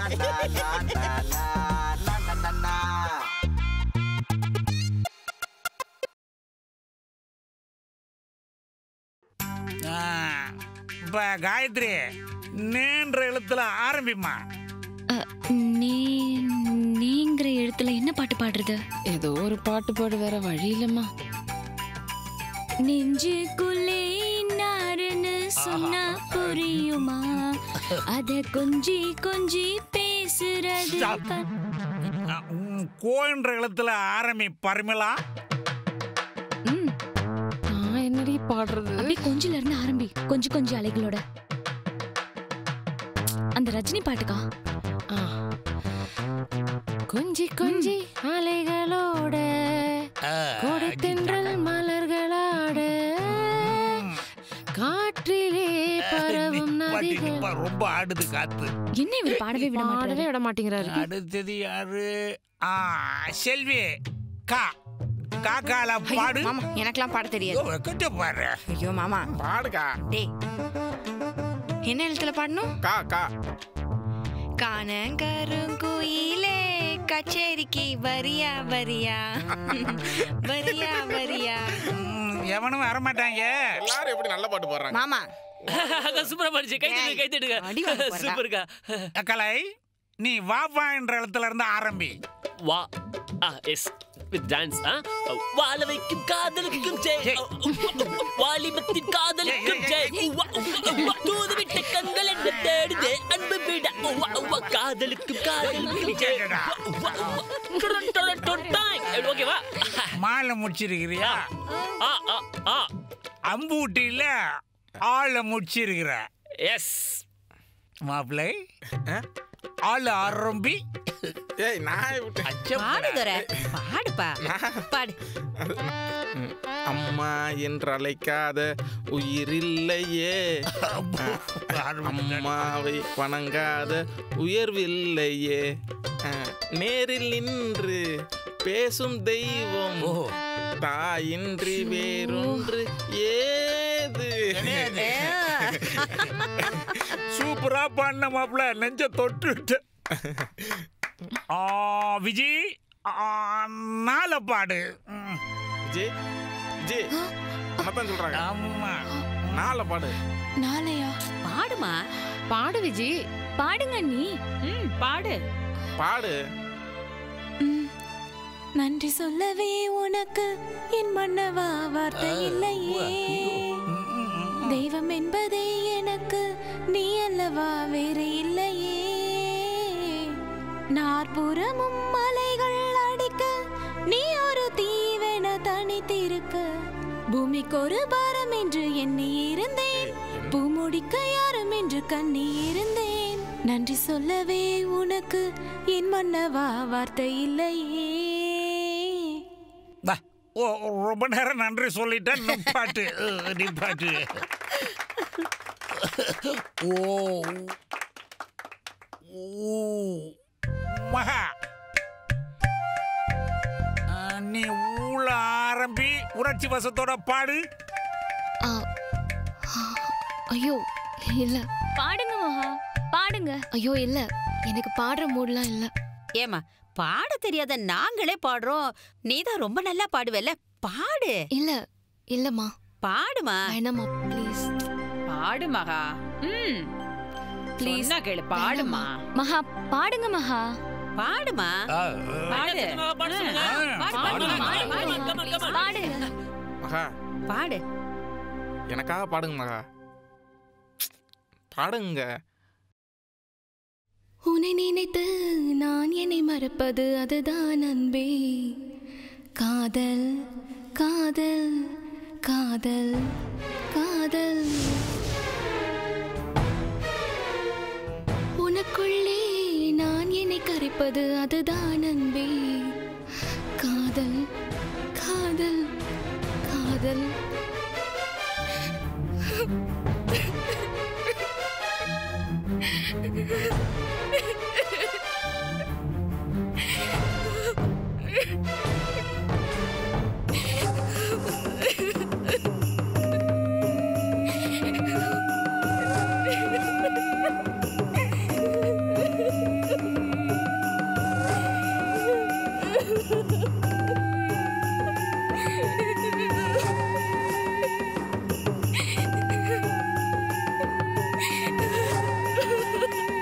லா, லா, லா, லா, லா, லா, லா, லா. ஆ, இப்ப காயத்ரி நீன்ற எழுத்துல ஆரம்பிமா அ, நீ நீங்கிற எழுத்துல என்ன பாட்டு பாடுறது ஏதோ ஒரு பாட்டு பாடு வேற வழி இல்லம்மா நெஞ்சுக்குள்ளே இன்னாருன்னு சொன்னா புரியுமா அத கொஞ்சி கொஞ்சி பேசுறது Stop. ஆ, உம், கோன்ற எழுத்துல ஆரம்பி பரிமளா ம், நான் என்னடி பாடுறது அப்படியே கொஞ்சில இருந்து ஆரம்பி கொஞ்சம் கொஞ்சம் அலைகளோட அந்த ரஜினி பாட்டுக்கா ஆ. கொஞ்சி கொஞ்சி அலைகளோட கொடைத்தென்றல் மலர்களாட காற்றிலே பரவும் நிப்பாட்டி, நதிகள் நிப்பா, ரொம்ப ஆடுது காத்து என்ன இவர் பாடவே விட பாடவே மாட்டாரு விட மாட்டேங்கிறாரு அடுத்தது யாரு ஆ செல்வி கா காக்கால பாடு மாமா எனக்கெல்லாம் பாட தெரியாது கிட்ட பாரு ஐயோ மாமா பாடுக்கா டேய் என்ன எழுத்துல பாடணும் கா கா கானங்கருங்குயிலே கச்சேரிக்கு வரியா வரியா வரியா வரியா ம், எவனும் வரமாட்டாங்க எல்லாரும் எப்படி நல்ல பாட்டு பாடுறாங்க மாமா சூப்பரா படிச்சு கை தட்டுங்க கை தட்டுங்க அடி வாங்க போறடா. சூப்பர்க்கா கலை நீ வாப்பா என்ற இடத்துல இருந்து ஆரம்பி வா ஆ எஸ் வித் டான்ஸ் ஆ வாழ வைக்கும் காதலுக்கும் ஜெய் வாலிபத்தின் காதலுக்கும் ஜெய் உவ்வா, உவ்வா, உவ்வா. தூதுவிட்ட கண்கள் என்ன தேடுதே அன்பு விட உவ்வா, உவ்வா. காதலுக்கும் காதலுக்கும் ஜெய் உவ்வா, உவ்வா, உவ்வா. டொரன், டொரன், டொரன், டாய். எப்படி, ஓகேவா மாலை முடிச்சிருக்கிறியா ஆ ஆ ஆ அம்பூட்டியில ஆளை முடிச்சிருக்கிற எஸ் மாப்பிள்ளை ஆள் ஆரம்பி ஏய் நான் விட்டு பாடுதுற பாடுப்பா பாடு அம்மா என்று அழைக்காத உயிரில்லையே அம்மாவை வணங்காத உயர்வில்லையே அஹ், நேரில் நின்று பேசும் தெய்வம் தாயின்றி வேறொன்று ஏது சூப்பரா பாடின மாப்பிள்ள நெஞ்ச தொட்டு ஆ விஜி ஆ, நாளை பாடு ம், விஜய் விஜய் அதான் சொல்றாங்க ஆமா நாளை பாடு நாளையா பாடுமா பாடு விஜி பாடுங்க நீ ம் பாடு பாடு ம். நன்றி சொல்லவே உனக்கு என் மன்னவா வார்த்தை இல்லையே தெய்வம் என்பதே எனக்கு நீ அல்லவா வேறு இல்லையே நாற்புறமும் மலைகள் அடிக்க நீ ஒரு தீவென தனித்திருக்க பூமிக்கு ஒரு பாரம் என்று எண்ணி இருந்தேன் பூமுடிக்க யாரும் என்று கண்ணி இருந்தேன் நன்றி சொல்லவே உனக்கு என் மன்னவா வார்த்தை இல்லையே பா, ஓ ரொம்ப நேரம் நன்றி சொல்லிட்டேன் நிப்பாட்டு அஹ், நிப்பாட்டு ஓ ஓ மகா அஹ், நீ ஊழ ஆரம்பி உணர்ச்சி வசத்தோட பாடு ஆ, ஐயோ இல்ல பாடுங்க மகா பாடுங்க ஐயோ இல்ல எனக்கு பாடுற மூட்லாம் இல்ல ஏமா பாட தெரியாத நாங்களே பாடுறோம் நீதான் ரொம்ப நல்லா பாடுவல்ல பாடு இல்ல இல்லம்மா பாடுமா வேணாம்மா ப்ளீஸ் பாடு மகா ம் ப்ளீஸ் சொன்னா கேளு பாடுமா மகா பாடுங்க மகா பாடுமா அஹ், பாடு பாட சொல்லுங்க. அஹ், பாடுங்க, பாடுங்க, பாடுங்க, பாடுங்க. come on, come on. பாடுங்க மகா பாடு எனக்காக பாடுங்க மகா பாடுங்க உன்னை நினைத்து நான் என்னை மறப்பது அதுதான் அன்பே காதல் காதல் காதல் காதல் உனக்குள்ளே நான் என்னை கரைப்பது அதுதான் அன்பே காதல் காதல் காதல்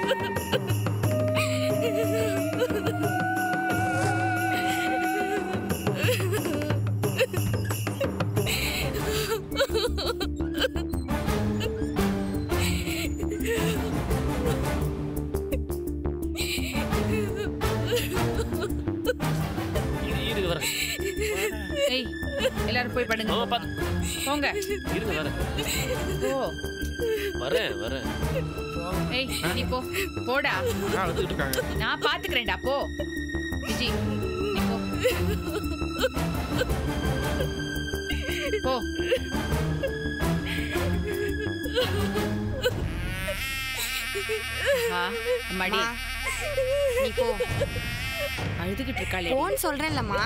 இரு இருங்க வரேன் ஏய் எல்லாரும் போய் படுங்க ஆமா பாத்து போங்க இருங்க வரேன் போ வரேன் வரேன் ஏய் நீ போ போடா அக்கா அழுதுகிட்டு இருக்காங்க நான் பாத்துக்கிறேன்டா போ விஜி நீ போ போ ஆ, அம்மாடி நீ போ அழுதுகிட்டு இருக்காளே போன் சொல்றேன்லம்மா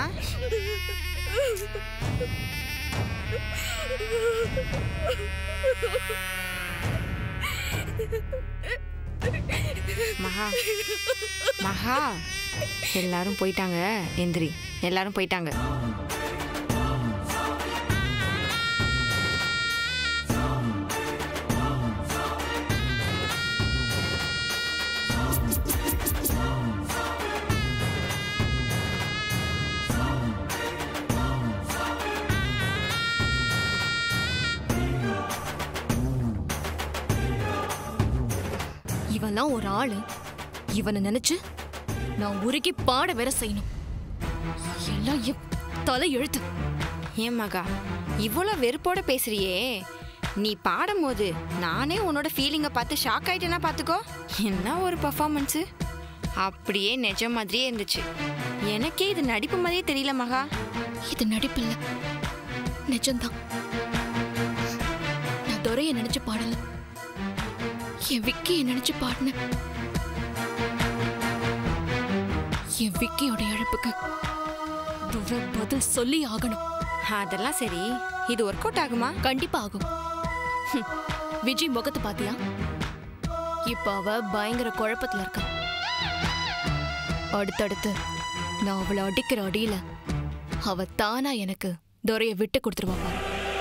மகா மகா எல்லாரும் போயிட்டாங்க எந்திரி எல்லாரும் போயிட்டாங்க இவன்லாம் ஒரு ஆளு இவனை நினைச்சு நான் உருகி பாட வேற செய்யணும் எல்லாம் என் தலை எழுத்து ஏன் மகா இவ்வளோ வெறுப்போட பேசுறியே நீ பாடும்போது நானே உன்னோட ஃபீலிங்கை பார்த்து ஷாக் ஆயிட்டேன்னா பார்த்துக்கோ என்ன ஒரு பர்ஃபார்மன்ஸு அப்படியே நிஜ மாதிரியே இருந்துச்சு எனக்கே இது நடிப்பு மாதிரியே தெரியல மகா இது நடிப்பில்ல நிஜம்தான் நான் துரைய நினைச்சு பாடல என் விக்கிய நினைச்சு பாடினேன் என் விக்கியோட இழப்புக்கு துரை பதில் சொல்லி ஆகணும் அதெல்லாம் சரி இது ஒர்க் அவுட் ஆகுமா கண்டிப்பா ஆகும் ஹம், விஜய் முகத்தை பாத்தியா இப்ப அவ பயங்கர குழப்பத்துல இருக்கா அடுத்தடுத்து நான் அவளை அடிக்கிற அடியில அவ தானா எனக்கு துரைய விட்டு கொடுத்துருவா பாரு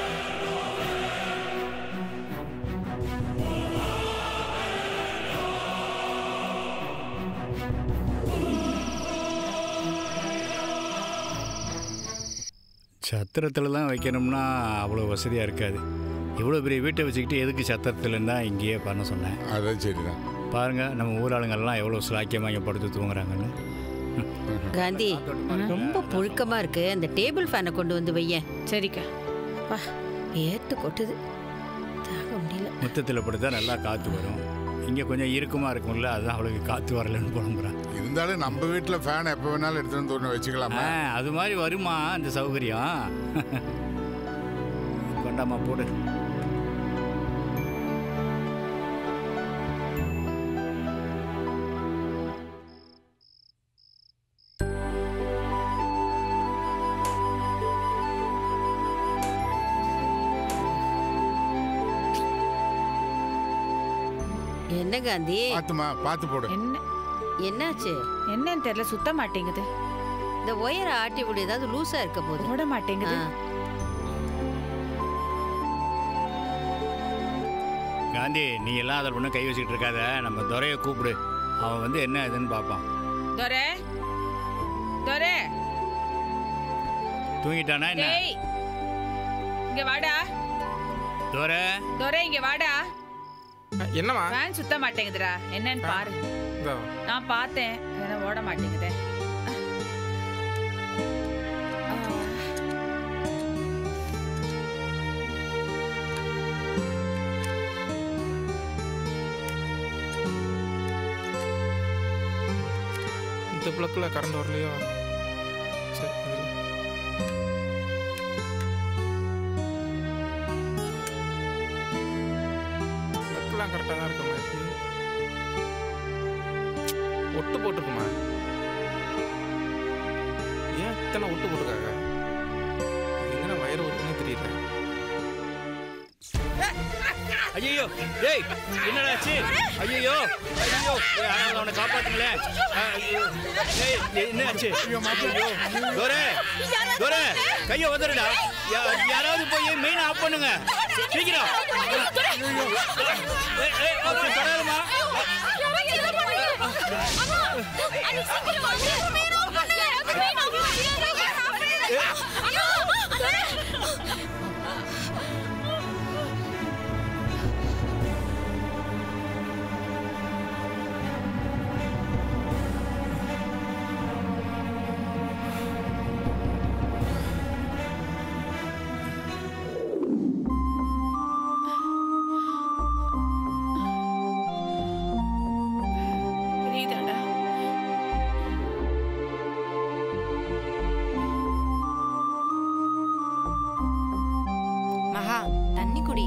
சத்திரத்தில் தான் வைக்கணும்னா அவ்வளோ வசதியாக இருக்காது இவ்வளோ பெரிய வீட்டை வச்சுக்கிட்டு எதுக்கு சத்திரத்தில் தான் இங்கேயே பண்ண சொன்னேன் அதான் சரிதான் பாருங்கள் நம்ம ஊராளுங்கெல்லாம் எவ்வளோ சிலாக்கியமாக இங்கே படுத்து தூங்குறாங்கன்னு காந்தி ரொம்ப புழுக்கமா இருக்கு அந்த டேபிள் ஃபேனை கொண்டு வந்து வையேன் சரிக்கா வா ஏத்து கொட்டுது தாங்க முடியல முத்தத்தில் படுத்தா நல்லா காற்று வரும் இங்கே கொஞ்சம் இறுக்கமாக இருக்கும்ல அதுதான் அவளுக்கு காற்று வரலன்னு புலம்புறான் இருந்தாலும் நம்ம வீட்டில் ஃபேன் எப்போ வேணாலும் எடுத்துட்டு வந்து ஒன்று வச்சுக்கலாமா ஆ அது மாதிரி வருமா அந்த சௌகரியம் கொண்டாமா போடு என்ன காந்தி பார்த்துமா பார்த்து போடு என்ன என்னாச்சு என்னன்னு தெரியல சுத்த மாட்டேங்குது இந்த ஒயரை ஆட்டி விட ஏதாவது லூசா இருக்க போது ஓட மாட்டேங்குது காந்தி நீ எல்லாம் அதில் ஒன்றும் கை வச்சுக்கிட்டு இருக்காத நம்ம துரையை கூப்பிடு அவன் வந்து என்ன இதுன்னு பார்ப்பான் துரை துரை தூங்கிட்டானா என்ன டேய் இங்க வாடா துரை துரை இங்க வாடா அஹ், என்னம்மா ஃபேன் சுத்த மாட்டேங்குதுடா என்னன்னு பாரு இதோ, நான் பார்த்தேன் வேணா ஓட மாட்டேங்குதே இந்த பிளக்கில் கரண்ட் வரலையோ சரி இதுல. பிளக்கெல்லாம் கரெக்டாக தான் இருக்குமா இது ஒட்டு போட்டுருக்குமா ஏன் இத்தனை ஒட்டு போட்டிருக்காங்க எங்கன்னா வயர் ஒட்டுனே தெரியல ஐயோ டேய் என்னடா ஆச்சு ஐயோ ஐயோ யாராவது அவனை காப்பாத்துங்களேன் ஐயோ. டேய் என்ன ஆச்சு ஐயோ துரை துரை கையை உதறடா யா- யாராவது போய் மெயின் ஆஃப் பண்ணுங்க சீக்கிரம் ஏய், ஏய், அப்படி தொடாதம்மா. புரியுதாடா மகா தண்ணி குடி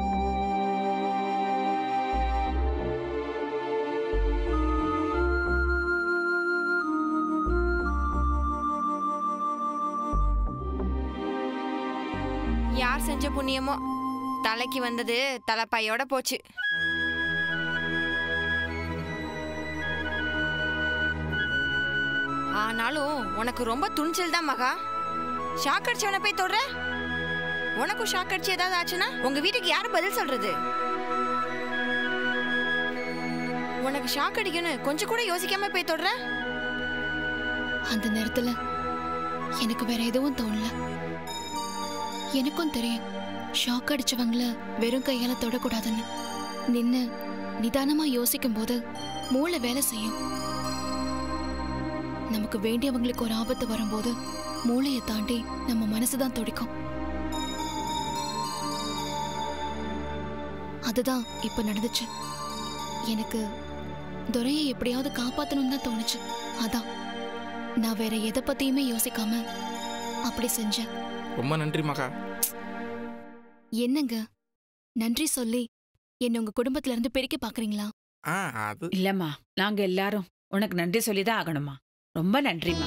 யார் செஞ்ச புண்ணியமோ தலைக்கு வந்தது தலைப்பாயோட போச்சு ஆனாலும் உனக்கு ரொம்ப துணிச்சல் தான் மகா ஷாக் அடிச்சவனை போய் தொடுற உனக்கும் ஷாக் அடிச்சு ஏதாவது ஆச்சுன்னா உங்க வீட்டுக்கு யார் பதில் சொல்றது உனக்கு ஷாக் அடிக்கணும் கொஞ்சம் கூட யோசிக்காம போய் தொடுற அந்த நேரத்துல எனக்கு வேற எதுவும் தோணல எனக்கும் தெரியும் ஷாக் அடிச்சவங்கள வெறும் கையால தொடக்கூடாதுன்னு நின்னு நிதானமா யோசிக்கும் போது மூளை வேலை செய்யும் நமக்கு வேண்டியவங்களுக்கு ஒரு ஆபத்து வரும்போது மூளையை தாண்டி நம்ம மனசுதான் துடிக்கும் அதுதான் இப்ப நடந்துச்சு எனக்கு துரையை எப்படியாவது காப்பாத்தணும்னு தான் தோணுச்சு அதான் நான் வேற எதை பத்தியுமே யோசிக்காம அப்படி செஞ்சேன் ரொம்ப நன்றி மகா என்னங்க நன்றி சொல்லி என்ன உங்க குடும்பத்துல இருந்து பிரிக்க பாக்குறீங்களா ஆ அது இல்லம்மா நாங்க எல்லாரும் உனக்கு நன்றி சொல்லிதான் ஆகணுமா ரொம்ப நன்றிம்மா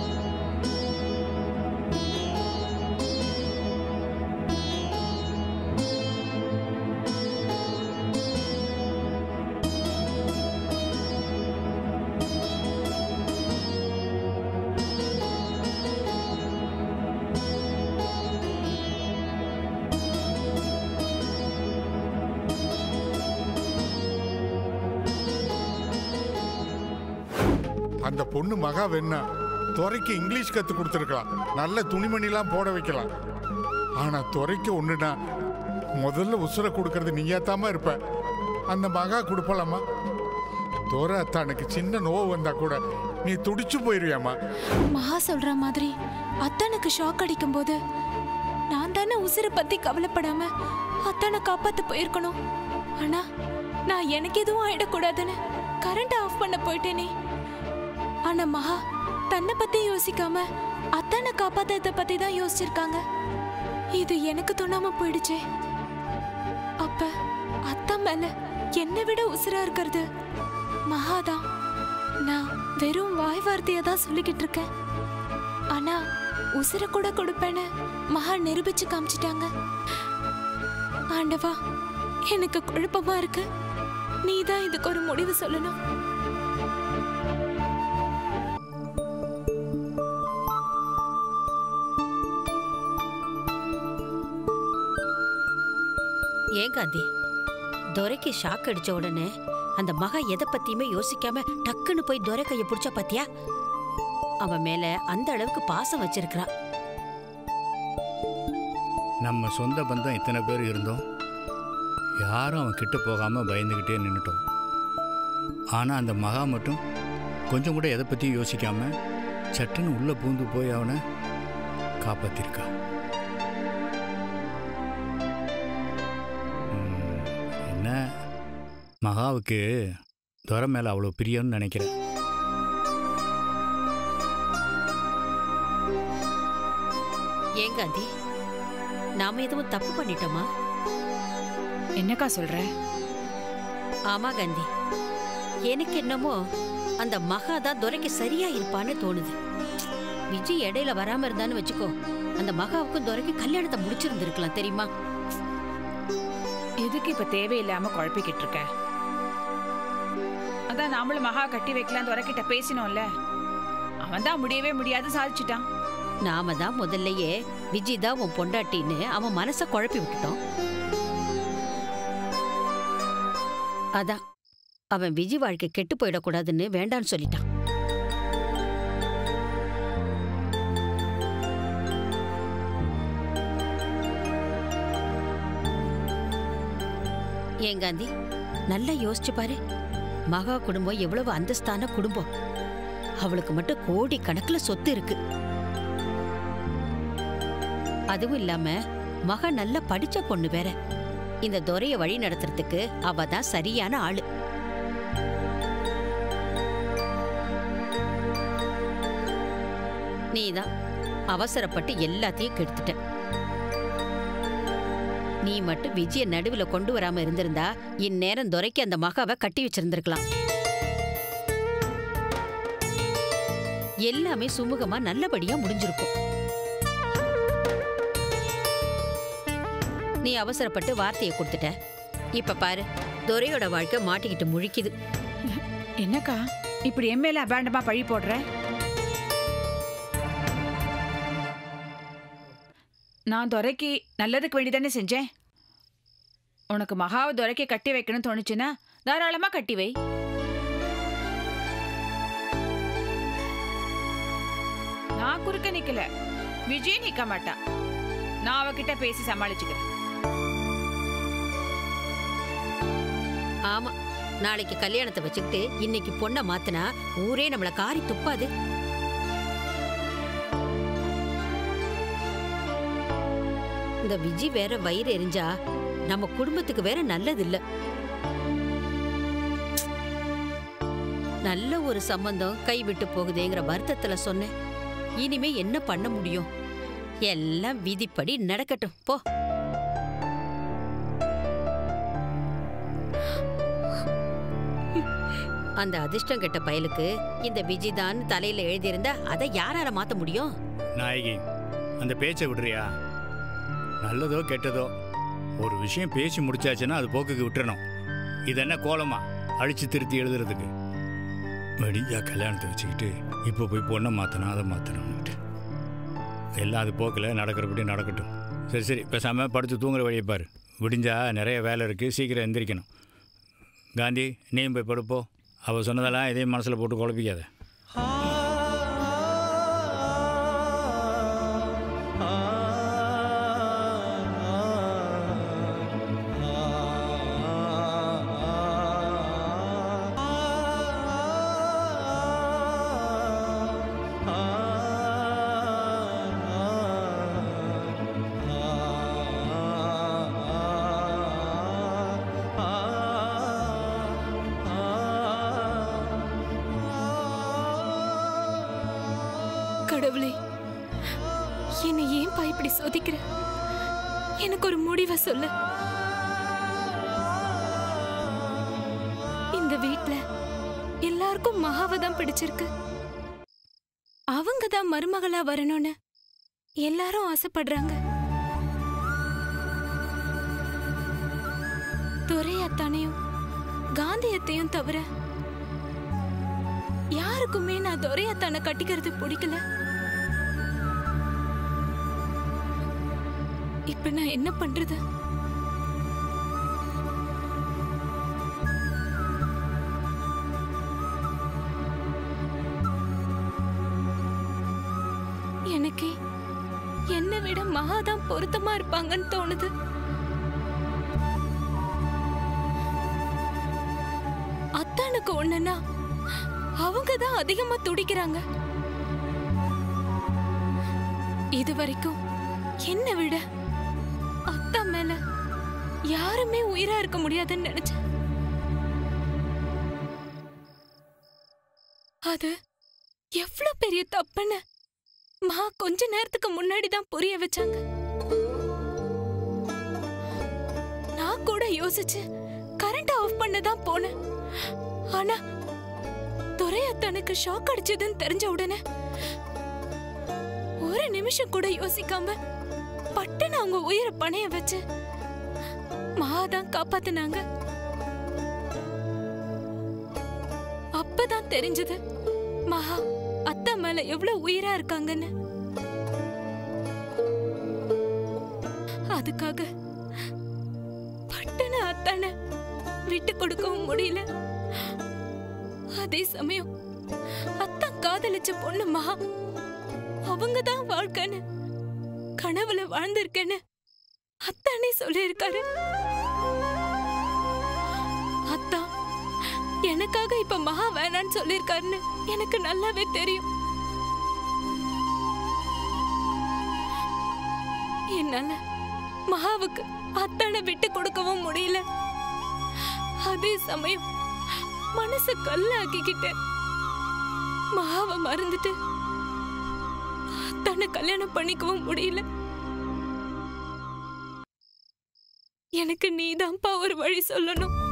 அந்த பொண்ணு மகா வேணா துறைக்கு இங்கிலீஷ் கத்து கொடுத்துருக்கலாம் நல்ல துணிமணிலாம் போட வைக்கலாம் ஆனா துறைக்கு ஒண்ணுனா முதல்ல உசுரை கொடுக்கறது நீயாத்தாம இருப்ப அந்த மகா கொடுப்பலாமா துறை தனக்கு சின்ன நோவு வந்தா கூட நீ துடிச்சு போயிருவியாமா மகா சொல்ற மாதிரி அத்தனுக்கு ஷாக் அடிக்கும் போது நான் தானே உசுரை பத்தி கவலைப்படாம அத்தனை காப்பாத்த போயிருக்கணும் ஆனா நான் எனக்கு எதுவும் ஆயிடக்கூடாதுன்னு கரண்ட் ஆஃப் பண்ண போயிட்டேனே ஆனா மகா தன்னை பத்தி யோசிக்காம அத்தனை காப்பாத்தத பத்தி தான் யோசிச்சிருக்காங்க இது எனக்கு தோணாம போயிடுச்சே அப்ப அத்தா மேல என்னை விட உசுரா இருக்கிறது மகாதான் நான் வெறும் வாய் வார்த்தையை தான் சொல்லிக்கிட்டு இருக்கேன் ஆனா உசுர கூட கொடுப்பேன்னு மகா நிரூபிச்சு காமிச்சிட்டாங்க ஆண்டவா எனக்கு குழப்பமா இருக்கு நீ தான் இதுக்கு ஒரு முடிவு சொல்லணும் ஏன் காந்தி துரைக்கு ஷாக் அடிச்ச உடனே அந்த மகா எதை பத்தியுமே யோசிக்காம டக்குன்னு போய் துரை கைய பிடிச்சா பாத்தியா அவன் மேல அந்த அளவுக்கு பாசம் வச்சிருக்கிறா நம்ம சொந்த பந்தம் இத்தனை பேர் இருந்தோம் யாரும் அவன் கிட்ட போகாமல் பயந்துக்கிட்டே நின்றுட்டோம் ஆனால் அந்த மகா மட்டும் கொஞ்சம் கூட எதை பற்றியும் யோசிக்காம சட்டுன்னு உள்ளே பூந்து போய் அவனை காப்பாற்றிருக்கா ம், என்ன மகாவுக்கு துரை மேலே அவ்வளோ பிரியம்னு நினைக்கிறேன் ஏன் காந்தி நாம எதுவும் தப்பு பண்ணிட்டோமா என்னக்கா சொல்ற ஆமா காந்தி எனக்கு என்னமோ அந்த மகா தான் துரைக்கு சரியா இருப்பான்னு தோணுது விஜய் இடையில வராம இருந்தான்னு வச்சுக்கோ அந்த மகாவுக்கும் துரைக்கு கல்யாணத்தை முடிச்சிருந்திருக்கலாம் தெரியுமா எதுக்கு இப்ப தேவையில்லாம குழப்பிக்கிட்டு இருக்க அதான் நாமளும் மகா கட்டி வைக்கலாம் துறக்கிட்ட பேசினோம்ல அவன் தான் முடியவே முடியாது சாதிச்சிட்டான் நாம தான் முதல்லயே விஜய் தான் உன் பொண்டாட்டின்னு அவன் மனச குழப்பி விட்டுட்டோம் அதான் அவன் விஜி வாழ்க்கை கெட்டு போயிடக்கூடாதுன்னு வேண்டான்னு சொல்லிட்டான் ஏன் காந்தி நல்லா யோசிச்சு பாரு மகா குடும்பம் எவ்வளவு அந்தஸ்தான குடும்பம் அவளுக்கு மட்டும் கோடி கணக்குல சொத்து இருக்கு அதுவும் இல்லாம மகா நல்லா படிச்ச பொண்ணு வேற இந்த துரைய வழி நடத்துறதுக்கு அவ தான் சரியான ஆளு நீதான் அவசரப்பட்டு எல்லாத்தையும் கெடுத்துட்ட நீ மட்டும் விஜய நடுவுல கொண்டு வராம இருந்திருந்தா இந்நேரம் துரைக்கு அந்த மகாவை கட்டி வச்சிருந்திருக்கலாம் எல்லாமே சுமூகமா நல்லபடியா முடிஞ்சிருக்கும் நீ அவசரப்பட்டு வார்த்தையை கொடுத்துட்ட இப்ப பாரு துரையோட வாழ்க்கை மாட்டிக்கிட்டு முழிக்குது என்னக்கா இப்படி என் மேல அபேண்டமா பழி போடுற நான் துரைக்கு நல்லதுக்கு வேண்டிதானே செஞ்சேன் உனக்கு மகாவை துரைக்கு கட்டி வைக்கணும்னு தோணுச்சுன்னா தாராளமா கட்டி வை நான் குறுக்க நிக்கல விஜய் நிக்க மாட்டா நான் அவகிட்ட பேசி சமாளிச்சுக்கிறேன் ஆமா நாளைக்கு கல்யாணத்தை வச்சுக்கிட்டு இன்னைக்கு பொண்ணை மாத்தினா ஊரே நம்மள காரி துப்பாது இந்த விஜி வேற வயிறு எரிஞ்சா நம்ம குடும்பத்துக்கு வேற நல்லது இல்ல நல்ல ஒரு சம்பந்தம் கைவிட்டு போகுதேங்கிற வருத்தத்துல சொன்னேன் இனிமே என்ன பண்ண முடியும் எல்லாம் விதிப்படி நடக்கட்டும் போ அந்த அதிர்ஷ்டம் கெட்ட பயலுக்கு இந்த விஜி தான் தலையில எழுதியிருந்தா அதை யாரால மாத்த முடியும் நாயகி அந்த பேச்சை விடுறியா நல்லதோ கெட்டதோ ஒரு விஷயம் பேசி முடிச்சாச்சுன்னா அது போக்குக்கு விட்டுறணும் இது என்ன கோலமா அழிச்சு திருத்தி எழுதுறதுக்கு வெடிஞ்சா கல்யாணத்தை வச்சுக்கிட்டு இப்போ போய் பொண்ணை மாற்றணும் அதை மாற்றணும்னுட்டு எல்லாம் அது போக்கில் நடக்கிறபடி நடக்கட்டும் சரி சரி பேசாமல் படுத்து தூங்குற வழியை பாரு விடிஞ்சா நிறைய வேலை இருக்குது சீக்கிரம் எந்திரிக்கணும் காந்தி நீயும் போய் படுப்போ அவள் சொன்னதெல்லாம் எதையும் மனசில் போட்டு குழப்பிக்காத கடவுளே என்னை ஏன்பா இப்படி சோதிக்கிற எனக்கு ஒரு முடிவை சொல்லு இந்த வீட்ல எல்லாருக்கும் மகாவை தான் பிடிச்சிருக்கு அவங்க தான் மருமகளா வரணும்னு எல்லாரும் ஆசைப்படுறாங்க துரையத்தானையும் காந்தியத்தையும் தவிர யாருக்குமே நான் துரையத்தானை கட்டிக்கிறது பிடிக்கல இப்ப நான் என்ன பண்றது எனக்கே என்னை விட மகாதான் பொருத்தமா இருப்பாங்கன்னு தோணுது அத்தானுக்கு ஒண்ணுன்னா அவங்க தான் அதிகமா துடிக்கிறாங்க இது வரைக்கும் என்னை விட அத்தா மேல யாருமே உயிரா இருக்க முடியாதுன்னு நினைச்சேன் அது எவ்வளவு பெரிய தப்புன்னு மா கொஞ்ச நேரத்துக்கு முன்னாடி தான் புரிய வச்சாங்க நான் கூட யோசிச்சு கரண்ட் ஆஃப் பண்ண தான் போனேன் ஆனா துரையத்தனுக்கு ஷாக் அடிச்சதுன்னு தெரிஞ்ச உடனே ஒரு நிமிஷம் கூட யோசிக்காம பட்டுன்னு அவங்க உயிரை பணைய வச்சு மாதான் காப்பாத்துனாங்க அப்பதான் தெரிஞ்சது மகா அத்தா மேல எவ்வளவு உயிரா இருக்காங்கன்னு அதுக்காக பட்டுன்னு அத்தான விட்டு கொடுக்கவும் முடியல அதே சமயம் அத்தான் காதலிச்ச பொண்ணு மகா அவங்க தான் வாழ்க்கைன்னு கனவுல வாழ்ந்திருக்கேன்னு அத்தானே சொல்லியிருக்காரு அத்தா எனக்காக இப்ப மகா வேணான்னு சொல்லியிருக்காருன்னு எனக்கு நல்லாவே தெரியும் என்னால மகாவுக்கு அத்தானை விட்டு கொடுக்கவும் முடியல அதே சமயம் மனச கல்லாக்கிக்கிட்டு மகாவை மறந்துட்டு அத்தானை கல்யாணம் பண்ணிக்கவும் முடியல எனக்கு நீதான்ப்பா ஒரு வழி சொல்லணும்